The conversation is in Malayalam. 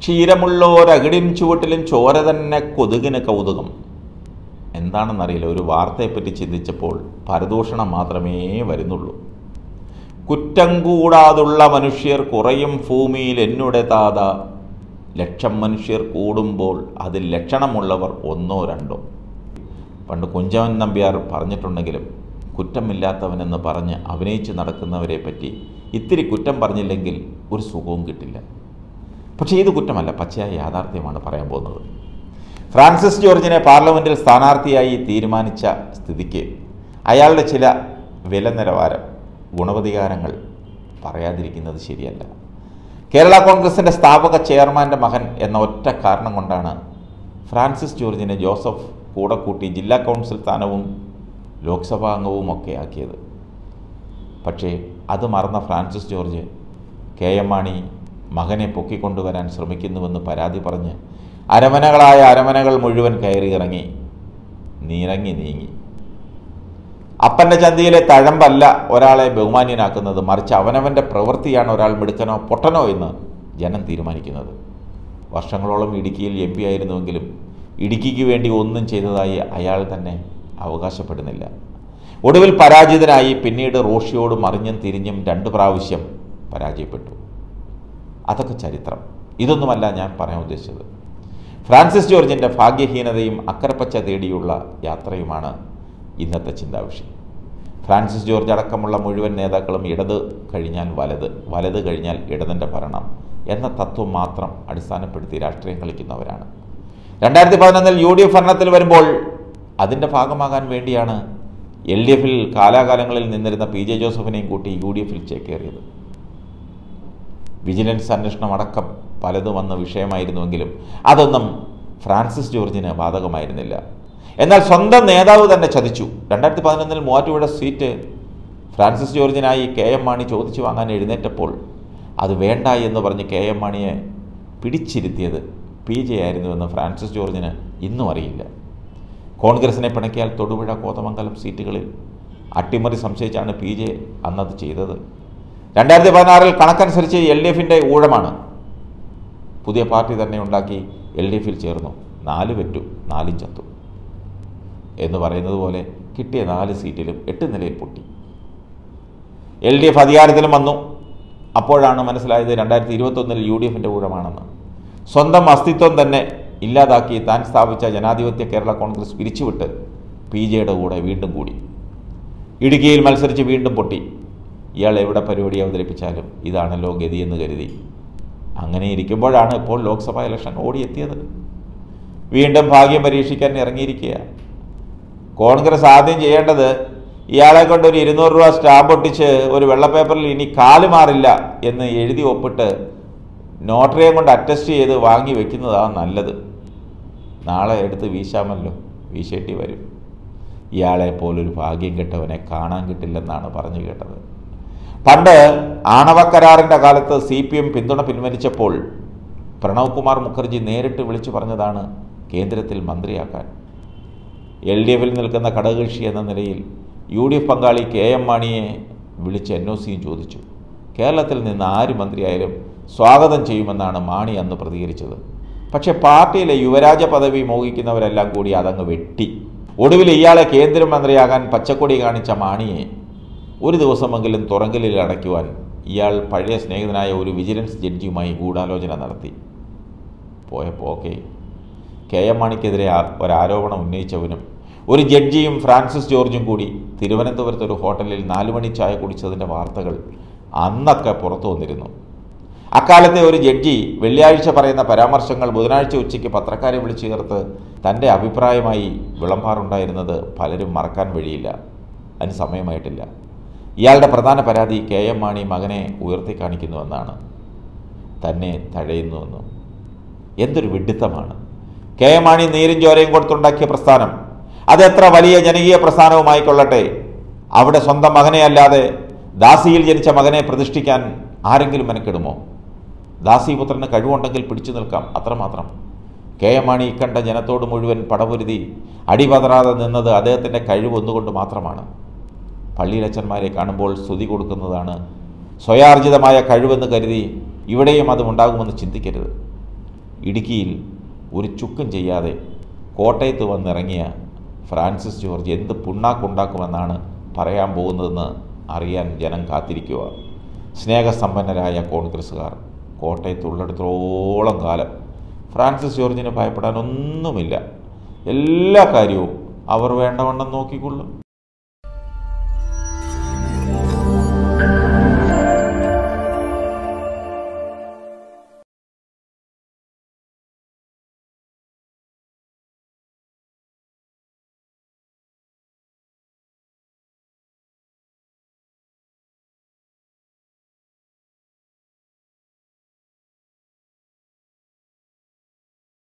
ക്ഷീരമുള്ളോരകിടിൻ ചുവട്ടിലും ചോര തന്നെ കൊതുകിന് കൗതുകം എന്താണെന്നറിയില്ല ഒരു വാർത്തയെപ്പറ്റി ചിന്തിച്ചപ്പോൾ പരദൂഷണം മാത്രമേ വരുന്നുള്ളൂ കുറ്റം കൂടാതുള്ള മനുഷ്യർ കുറയും ഭൂമിയിൽ എന്നുടെ താത ലക്ഷം മനുഷ്യർ കൂടുമ്പോൾ അതിൽ ലക്ഷണമുള്ളവർ ഒന്നോ രണ്ടോ പണ്ട് കുഞ്ചവൻ നമ്പ്യാർ പറഞ്ഞിട്ടുണ്ടെങ്കിലും കുറ്റമില്ലാത്തവനെന്ന് പറഞ്ഞ് അഭിനയിച്ച് നടക്കുന്നവരെ പറ്റി ഇത്തിരി കുറ്റം പറഞ്ഞില്ലെങ്കിൽ ഒരു സുഖവും കിട്ടില്ല പക്ഷേ ഇത് കുറ്റമല്ല പച്ചയായ യാഥാർത്ഥ്യമാണ് പറയാൻ പോകുന്നത് ഫ്രാൻസിസ് ജോർജിനെ പാർലമെൻറ്റിൽ സ്ഥാനാർത്ഥിയായി തീരുമാനിച്ച സ്ഥിതിക്ക് അയാളുടെ ചില വില നിലവാരം ഗുണവധികാരങ്ങൾ പറയാതിരിക്കുന്നത് ശരിയല്ല കേരള കോൺഗ്രസിൻ്റെ സ്ഥാപക ചെയർമാൻ്റെ മകൻ എന്ന ഒറ്റ കാരണം കൊണ്ടാണ് ഫ്രാൻസിസ് ജോർജിനെ ജോസഫ് കൂടെ കൂട്ടി ജില്ലാ കൗൺസിൽ സ്ഥാനവും ലോക്സഭാ അംഗവും ഒക്കെ ആക്കിയത് പക്ഷേ അത് മറന്ന ഫ്രാൻസിസ് ജോർജ് കെ എം മാണി മകനെ പൊക്കിക്കൊണ്ടുവരാൻ ശ്രമിക്കുന്നുവെന്ന് പരാതി പറഞ്ഞ് അരമനകളായ അരമനകൾ മുഴുവൻ കയറി ഇറങ്ങി നീരങ്ങി നീങ്ങി അപ്പൻ്റെ ചന്തയിലെ തഴമ്പല്ല ഒരാളെ ബഹുമാന്യനാക്കുന്നത് മറിച്ച് അവനവൻ്റെ പ്രവൃത്തിയാണ് ഒരാൾ മിടുക്കനോ പൊട്ടനോ എന്ന് ജനം തീരുമാനിക്കുന്നത് വർഷങ്ങളോളം ഇടുക്കിയിൽ എം പി ആയിരുന്നുവെങ്കിലും ഇടുക്കിക്ക് വേണ്ടി ഒന്നും ചെയ്തതായി അയാൾ തന്നെ അവകാശപ്പെടുന്നില്ല ഒടുവിൽ പരാജിതനായി പിന്നീട് റോഷിയോട് മറിഞ്ഞും തിരിഞ്ഞും രണ്ട് പ്രാവശ്യം പരാജയപ്പെട്ടു അതൊക്കെ ചരിത്രം ഇതൊന്നുമല്ല ഞാൻ പറയാൻ ഉദ്ദേശിച്ചത് ഫ്രാൻസിസ് ജോർജിൻ്റെ ഭാഗ്യഹീനതയും അക്കരപ്പച്ച തേടിയുള്ള യാത്രയുമാണ് ഇന്നത്തെ ചിന്താവിഷയം ഫ്രാൻസിസ് ജോർജ് അടക്കമുള്ള മുഴുവൻ നേതാക്കളും ഇടത് കഴിഞ്ഞാൽ വലത് വലത് കഴിഞ്ഞാൽ ഇടതിൻ്റെ ഭരണം എന്ന തത്വം മാത്രം അടിസ്ഥാനപ്പെടുത്തി രാഷ്ട്രീയം കളിക്കുന്നവരാണ് രണ്ടായിരത്തി പതിനൊന്നിൽ യു ഡി എഫ് ഭരണത്തിൽ വരുമ്പോൾ അതിൻ്റെ ഭാഗമാകാൻ വേണ്ടിയാണ് എൽ ഡി എഫിൽ കാലാകാലങ്ങളിൽ നിന്നിരുന്ന പി ജെ ജോസഫിനെയും കൂട്ടി യു ഡി എഫിൽ ചേക്കേറിയത് വിജിലൻസ് അന്വേഷണം അടക്കം പലതും വന്ന വിഷയമായിരുന്നുവെങ്കിലും അതൊന്നും ഫ്രാൻസിസ് ജോർജിന് ബാധകമായിരുന്നില്ല എന്നാൽ സ്വന്തം നേതാവ് തന്നെ ചതിച്ചു രണ്ടായിരത്തി പതിനൊന്നിൽ മൂവാറ്റുപുഴ സീറ്റ് ഫ്രാൻസിസ് ജോർജിനായി കെ എം മാണി ചോദിച്ചു വാങ്ങാൻ എഴുന്നേറ്റപ്പോൾ അത് വേണ്ട എന്ന് പറഞ്ഞ് കെ എം മാണിയെ പിടിച്ചിരുത്തിയത് പി ജെ ആയിരുന്നുവെന്ന് ഫ്രാൻസിസ് ജോർജിന് ഇന്നും അറിയില്ല കോൺഗ്രസിനെ പിണക്കിയാൽ തൊടുപുഴ കോതമംഗലം സീറ്റുകളിൽ അട്ടിമറി സംശയിച്ചാണ് പി ജെ അന്നത് ചെയ്തത് രണ്ടായിരത്തി പതിനാറിൽ കണക്കനുസരിച്ച് എൽ ഡി എഫിൻ്റെ ഊഴമാണ് പുതിയ പാർട്ടി തന്നെ ഉണ്ടാക്കി എൽ ഡി എഫിൽ ചേർന്നു നാല് പെറ്റു നാലും ചത്തു എന്ന് പറയുന്നത് പോലെ കിട്ടിയ നാല് സീറ്റിലും എട്ട് നിലയിൽ പൊട്ടി എൽ ഡി എഫ് അധികാരത്തിലും വന്നു അപ്പോഴാണ് മനസ്സിലായത് രണ്ടായിരത്തി ഇരുപത്തൊന്നിൽ യു ഡി എഫിൻ്റെ ഊഴമാണെന്ന് സ്വന്തം അസ്തിത്വം തന്നെ ഇല്ലാതാക്കി താൻ സ്ഥാപിച്ച ജനാധിപത്യ കേരള കോൺഗ്രസ് പിരിച്ചുവിട്ട് പി ജെയുടെ കൂടെ വീണ്ടും കൂടി ഇടുക്കിയിൽ മത്സരിച്ച് വീണ്ടും പൊട്ടി ഇയാൾ എവിടെ പരിപാടി അവതരിപ്പിച്ചാലും ഇതാണല്ലോ ഗതിയെന്ന് കരുതി അങ്ങനെ ഇരിക്കുമ്പോഴാണ് ഇപ്പോൾ ലോക്സഭാ ഇലക്ഷൻ ഓടിയെത്തിയത് വീണ്ടും ഭാഗ്യം പരീക്ഷിക്കാൻ ഇറങ്ങിയിരിക്കുക കോൺഗ്രസ് ആദ്യം ചെയ്യേണ്ടത് ഇയാളെ കൊണ്ട് ഒരു ഇരുന്നൂറ് രൂപ സ്റ്റാമ്പ് ഒട്ടിച്ച് ഒരു വെള്ളപ്പേപ്പറിൽ ഇനി കാല് മാറില്ല എന്ന് എഴുതി ഒപ്പിട്ട് നോട്ടറിയെ കൊണ്ട് അറ്റസ്റ്റ് ചെയ്ത് വാങ്ങി വെക്കുന്നതാണ് നല്ലത് നാളെ എടുത്ത് വീശാമല്ലോ വീശേണ്ടി വരും ഇയാളെ പോലൊരു ഭാഗ്യം കെട്ടവനെ കാണാൻ കിട്ടില്ലെന്നാണ് പറഞ്ഞു കേട്ടത് പണ്ട് ആണവ കരാറിൻ്റെ കാലത്ത് സി പി എം പിന്തുണ പിൻവലിച്ചപ്പോൾ പ്രണവ് കുമാർ മുഖർജി നേരിട്ട് വിളിച്ചു പറഞ്ഞതാണ് കേന്ദ്രത്തിൽ മന്ത്രിയാക്കാൻ എൽ ഡി എഫിൽ നിൽക്കുന്ന ഘടകകക്ഷി എന്ന നിലയിൽ യു ഡി എഫ് പങ്കാളി കെ എം മാണിയെ വിളിച്ച് എൻ ഒ സിയും ചോദിച്ചു കേരളത്തിൽ നിന്ന് ആര് മന്ത്രിയായാലും സ്വാഗതം ചെയ്യുമെന്നാണ് മാണി അന്ന് പ്രതികരിച്ചത് പക്ഷേ പാർട്ടിയിലെ യുവരാജ പദവി മോഹിക്കുന്നവരെല്ലാം കൂടി അതങ്ങ് വെട്ടി ഒടുവിൽ ഇയാളെ കേന്ദ്രമന്ത്രിയാകാൻ പച്ചക്കൊടി കാണിച്ച മാണിയെ ഒരു ദിവസമെങ്കിലും തുറങ്കലിൽ അടയ്ക്കുവാൻ ഇയാൾ പഴയ സ്നേഹിതനായ ഒരു വിജിലൻസ് ജഡ്ജിയുമായി ഗൂഢാലോചന നടത്തി പോയപ്പോൾ ഓക്കെ കെ എം മാണിക്കെതിരെ ആ- ഒരാരോപണം ഉന്നയിച്ചവനും ഒരു ജഡ്ജിയും ഫ്രാൻസിസ് ജോർജും കൂടി തിരുവനന്തപുരത്ത് ഒരു ഹോട്ടലിൽ നാലുമണി ചായ കുടിച്ചതിൻ്റെ വാർത്തകൾ അന്നൊക്കെ പുറത്തു വന്നിരുന്നു അക്കാലത്തെ ഒരു ജഡ്ജി വെള്ളിയാഴ്ച പറയുന്ന പരാമർശങ്ങൾ ബുധനാഴ്ച ഉച്ചയ്ക്ക് പത്രക്കാരെ വിളിച്ചു ചേർത്ത് തൻ്റെ അഭിപ്രായമായി വിളമ്പാറുണ്ടായിരുന്നത് പലരും മറക്കാൻ വഴിയില്ല അതിന് സമയമായിട്ടില്ല ഇയാളുടെ പ്രധാന പരാതി കെ എം മാണി മകനെ ഉയർത്തി കാണിക്കുന്നുവെന്നാണ് തന്നെ തഴയുന്നുവെന്നും എന്തൊരു വിഡിത്തമാണ് കെ എം മാണി നീരും ചോരയും കൊടുത്തുണ്ടാക്കിയ പ്രസ്ഥാനം അതെത്ര വലിയ ജനകീയ പ്രസ്ഥാനവുമായിക്കൊള്ളട്ടെ അവിടെ സ്വന്തം മകനെ അല്ലാതെ ദാസിയിൽ ജനിച്ച മകനെ പ്രതിഷ്ഠിക്കാൻ ആരെങ്കിലും മെനക്കെടുമോ ദാസിപുത്രന് കഴിവുണ്ടെങ്കിൽ പിടിച്ചു നിൽക്കാം അത്രമാത്രം കെ എം മാണി ഇക്കണ്ട ജനത്തോട് മുഴുവൻ പടപൊരുതി അടിപതറാതെ നിന്നത് അദ്ദേഹത്തിൻ്റെ കഴിവൊന്നുകൊണ്ട് മാത്രമാണ് പള്ളിയിലച്ചന്മാരെ കാണുമ്പോൾ സ്തുതി കൊടുക്കുന്നതാണ് സ്വയാർജിതമായ കഴിവെന്ന് കരുതി ഇവിടെയും അതും ഉണ്ടാകുമെന്ന് ചിന്തിക്കരുത് ഇടുക്കിയിൽ ഒരു ചുക്കും ചെയ്യാതെ കോട്ടയത്ത് വന്നിറങ്ങിയ ഫ്രാൻസിസ് ജോർജ് എന്ത് പുണ്ണാക്കുണ്ടാക്കുമെന്നാണ് പറയാൻ പോകുന്നതെന്ന് അറിയാൻ ജനം കാത്തിരിക്കുക സ്നേഹസമ്പന്നരായ കോൺഗ്രസ്സുകാർ കോട്ടയത്തുള്ളിടത്തോളം കാലം ഫ്രാൻസിസ് ജോർജിന് ഭയപ്പെടാനൊന്നുമില്ല എല്ലാ കാര്യവും അവർ വേണ്ടവണ്ണം നോക്കിക്കൊള്ളും